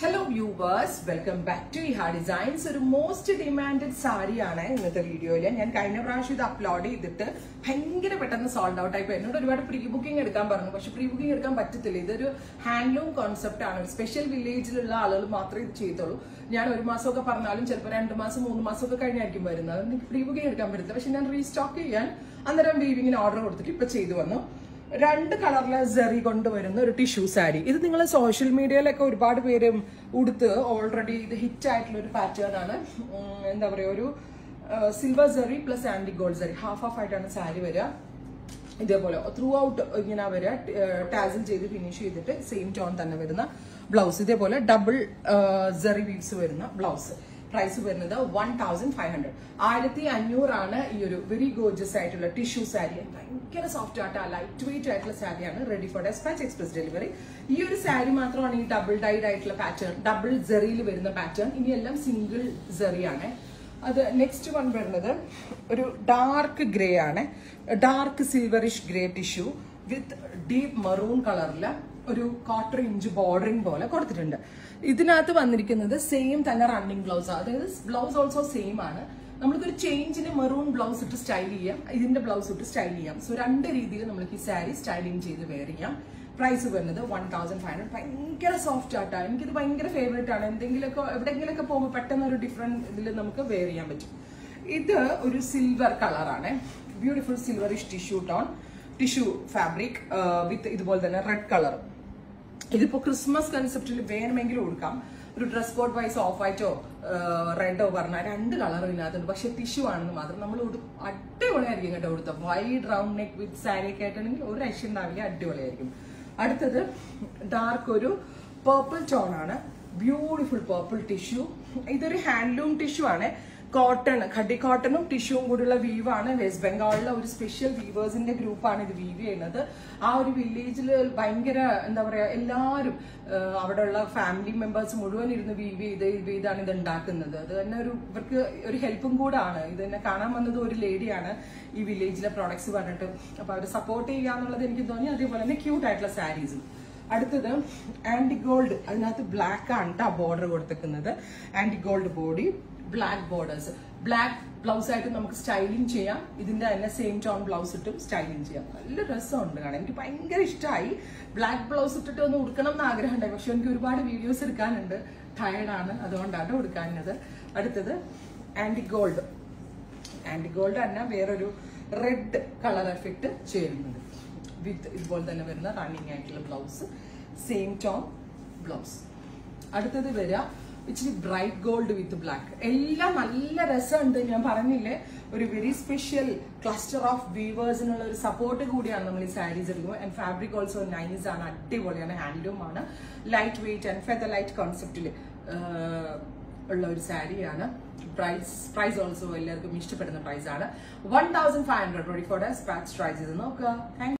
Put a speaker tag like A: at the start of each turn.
A: Hello viewers welcome back to Eha Designs ഒരു most demanded സാരിയാണ് ഇന്നത്തെ വീഡിയോയിൽ ഞാൻ കഴിഞ്ഞ പ്രാവശ്യം ഇത് അപ്ലോഡ് ചെയ്തിട്ട് ഭയങ്കര പെട്ടെന്ന് സോൾഡ് ഔട്ട് ആയി പോയി. എന്നോട് ഒരുപാട് പ്രീ ബുക്കിംഗ് എടുക്കാൻ പറഞ്ഞു പക്ഷെ പ്രീ ബുക്കിംഗ് എടുക്കാൻ പറ്റത്തില്ല ഇതൊരു ഹാൻഡ്ലൂം കോൺസെപ്റ്റ് ആണ് ഒരു സ്പെഷ്യൽ വില്ലേജിലുള്ള ആളുകൾ മാത്രമേ ഇത് ചെയ്തുള്ളൂ ഞാൻ ഒരു മാസമൊക്കെ പറഞ്ഞാലും ചിലപ്പോൾ രണ്ട് മാസം മൂന്ന് മാസമൊക്കെ കഴിഞ്ഞായിരിക്കും വരുന്നത് അത് എനിക്ക് പ്രീ ബുക്കിംഗ് എടുക്കാൻ പറ്റില്ല പക്ഷെ ഞാൻ റീസ്റ്റോക്ക് ചെയ്യാൻ അന്നേരം വീവിങ്ങിന് ഓർഡർ കൊടുത്തിട്ട് ഇപ്പൊ ചെയ്തു വന്നു രണ്ട് കളറിലെ സെറി കൊണ്ടുവരുന്ന ഒരു ടിഷ്യൂ സാരി ഇത് നിങ്ങൾ സോഷ്യൽ മീഡിയയിലൊക്കെ ഒരുപാട് പേര് ഉടുത്ത് ഓൾറെഡി ഇത് ഹിറ്റ് ആയിട്ടുള്ള ഒരു പാറ്റേൺ ആണ് ഉം, എന്താ പറയുക ഒരു silver zari plus antique gold zari half half ആയിട്ടാണ് സാരി വരിക ഇതേപോലെ ത്രൂ ഔട്ട് ഇങ്ങനെ വരിക ടാസിൽ ചെയ്ത് ഫിനിഷ് ചെയ്തിട്ട് സെയിം ടോൺ തന്നെ വരുന്ന ബ്ലൗസ് ഇതേപോലെ ഡബിൾ സെറി വീവ്സ് വരുന്ന ബ്ലൗസ് പ്രൈസ് വരുന്നത് വൺ തൗസൻഡ് ഫൈവ് ഹൺഡ്രഡ് ആയിരത്തി അഞ്ഞൂറാണ് ഈ ഒരു വെരി ഗോർജസ് ആയിട്ടുള്ള ടിഷ്യൂ സാരി ഭയങ്കര സോഫ്റ്റ് ആയിട്ട് ലൈറ്റ് വെയിറ്റ് ആയിട്ടുള്ള സാരിയാണ് ready for despatch express delivery ഈ ഒരു സാരി മാത്രമാണ് ഈ ഡബിൾ ഡൈഡ് ആയിട്ടുള്ള പാറ്റേൺ ഡബിൾ ജെറിയിൽ വരുന്ന പാറ്റേൺ ഇനി എല്ലാം സിംഗിൾ ജെറിയാണ് അത് നെക്സ്റ്റ് വൺ വരുന്നത് ഒരു ഡാർക്ക് ഗ്രേ ആണ് dark silverish grey tissue with deep maroon കളറിൽ ഒരു ക്വാർട്ടർ ഇഞ്ച് ബോർഡറിംഗ് പോലെ കൊടുത്തിട്ടുണ്ട് ഇതിനകത്ത് വന്നിരിക്കുന്നത് സെയിം തന്നെ റണ്ണിങ് ബ്ലൗസ് അതായത് ബ്ലൗസ് ഓൾസോ സെയിം ആണ് നമ്മൾക്കൊരു ചേഞ്ചിന് മെറൂൺ ബ്ലൗസ് ഇട്ട് സ്റ്റൈൽ ചെയ്യാം ഇതിന്റെ ബ്ലൗസ് ഇട്ട് സ്റ്റൈൽ ചെയ്യാം സോ രണ്ട് രീതിയിൽ നമ്മൾക്ക് ഈ സാരി സ്റ്റൈലിംഗ് ചെയ്ത് വെയർ ചെയ്യാം പ്രൈസ് വരുന്നത് വൺ തൗസൻഡ് ഫൈവ് ഹൺഡ്രഡ് ഭയങ്കര സോഫ്റ്റ് ആയിട്ടാണ് എനിക്കിത് ഭയങ്കര ഫേവറേറ്റ് ആണ് എന്തെങ്കിലുമൊക്കെ എവിടെയെങ്കിലുമൊക്കെ പോകുമ്പോൾ പെട്ടെന്ന് ഒരു ഡിഫറെന്റ് ഇതിൽ നമുക്ക് വെയർ ചെയ്യാൻ പറ്റും ഇത് ഒരു സിൽവർ കളറാണ് beautiful silverish tissue tone tissue fabric with ഇതുപോലെ തന്നെ റെഡ് കളർ ഇതിപ്പോ ക്രിസ്മസ് കൺസെപ്റ്റിൽ വേണമെങ്കിലും കൊടുക്കാം ഒരു ഡ്രസ് കോഡ് വൈസ് ഓഫ് വൈറ്റോ റെഡോ പറഞ്ഞാൽ രണ്ട് കളറും ഇതിനകത്തുണ്ട് പക്ഷെ ടിഷ്യൂ ആണെന്ന് മാത്രം നമ്മൾ അടിപൊളിയായിരിക്കും കേട്ടോ കൊടുത്ത wide round neck with sari ഒക്കെ ആയിട്ടാണെങ്കിൽ ഒരു രക്ഷ ഉണ്ടാവില്ല അടിപൊളിയായിരിക്കും അടുത്തത് ഡാർക്ക് ഒരു പേർപ്പിൾ ടോൺ ആണ് ബ്യൂട്ടിഫുൾ പേർപ്പിൾ ടിഷ്യൂ ഇതൊരു ഹാൻഡ്ലൂം ടിഷ്യൂ ആണ് കോട്ടൺ ഖഡി കോട്ടണും ടിഷ്യൂവും കൂടിയുള്ള വീവാണ് വെസ്റ്റ് ബംഗാളിലെ ഒരു സ്പെഷ്യൽ വീവേഴ്സിന്റെ ഗ്രൂപ്പാണ് ഇത് വീവ് ചെയ്യുന്നത് ആ ഒരു വില്ലേജിൽ ഭയങ്കര എന്താ പറയാ എല്ലാവരും ആഹ് അവിടെയുള്ള ഫാമിലി മെമ്പേഴ്സ് മുഴുവൻ ഇരുന്ന് വീവ് ചെയ്ത് ഇത് ചെയ്താണ് ഇത് ഉണ്ടാക്കുന്നത് അത് തന്നെ ഒരു ഇവർക്ക് ഒരു ഹെൽപ്പും കൂടാണ് ഇത് തന്നെ കാണാൻ വന്നത് ഒരു ലേഡിയാണ് ഈ വില്ലേജിലെ പ്രോഡക്ട്സ് പറഞ്ഞിട്ട് അപ്പൊ അവർ സപ്പോർട്ട് ചെയ്യുക എന്നുള്ളത് എനിക്ക് തോന്നി അതേപോലെ തന്നെ ക്യൂട്ട് ആയിട്ടുള്ള സാരീസും അടുത്തത് ആന്റി ഗോൾഡ് അതിനകത്ത് ബ്ലാക്ക് ആണ് കേട്ടോ ബോർഡർ കൊടുത്തേക്കുന്നത് ആന്റി gold body black borders black blouse ആയിട്ട് നമുക്ക് സ്റ്റൈലിംഗ് ചെയ്യാം ഇതിന്റെ തന്നെ സെയിം ടോൺ ബ്ലൗസ് ഇട്ടും സ്റ്റൈലിംഗ് ചെയ്യാം നല്ല രസമുണ്ട് കാണാൻ എനിക്ക് ഭയങ്കര ഇഷ്ടമായി ബ്ലാക്ക് ബ്ലൗസ് ഇട്ടിട്ട് ഒന്ന് ഉടുക്കണം എന്ന് ആഗ്രഹമുണ്ടായി പക്ഷെ എനിക്ക് ഒരുപാട് വീഡിയോസ് എടുക്കാനുണ്ട് ടയർഡാണ് അതുകൊണ്ടാണ് ഉടുക്കാനുള്ളത് അടുത്തത് ആന്റി ഗോൾഡ് ആന്റി ഗോൾഡ് തന്നെ വേറൊരു റെഡ് കളർ എഫക്റ്റ് ചേരുന്നത് വിത്ത് ഇതുപോലെ തന്നെ വരുന്ന റണ്ണിങ് ആയിട്ടുള്ള ബ്ലൗസ് സെയിം ടോൺ ബ്ലൗസ് അടുത്തത് വരിക ഇച്ചിരി ബ്രൈറ്റ് ഗോൾഡ് വിത്ത് ബ്ലാക്ക് എല്ലാം നല്ല രസമുണ്ട് ഞാൻ പറഞ്ഞില്ലേ ഒരു വെരി സ്പെഷ്യൽ ക്ലസ്റ്റർ ഓഫ് വീവേഴ്സിനുള്ള ഒരു സപ്പോർട്ട് കൂടിയാണ് നമ്മൾ ഈ സാരീസ് എടുക്കുമ്പോൾ ആൻഡ് ഫാബ്രിക് ഓൾസോ നൈസ് ആണ് അടിപൊളിയാണ് ഹാൻഡ്ലൂം ആണ് light weight and feather light കോൺസെപ്റ്റിൽ ഉള്ള ഒരു സാരിയാണ് പ്രൈസ് പ്രൈസ് ഓൾസോ എല്ലാവർക്കും ഇഷ്ടപ്പെടുന്ന പ്രൈസ് ആണ് one thousand five hundred for despatch price ഇത് നോക്കുക താങ്ക്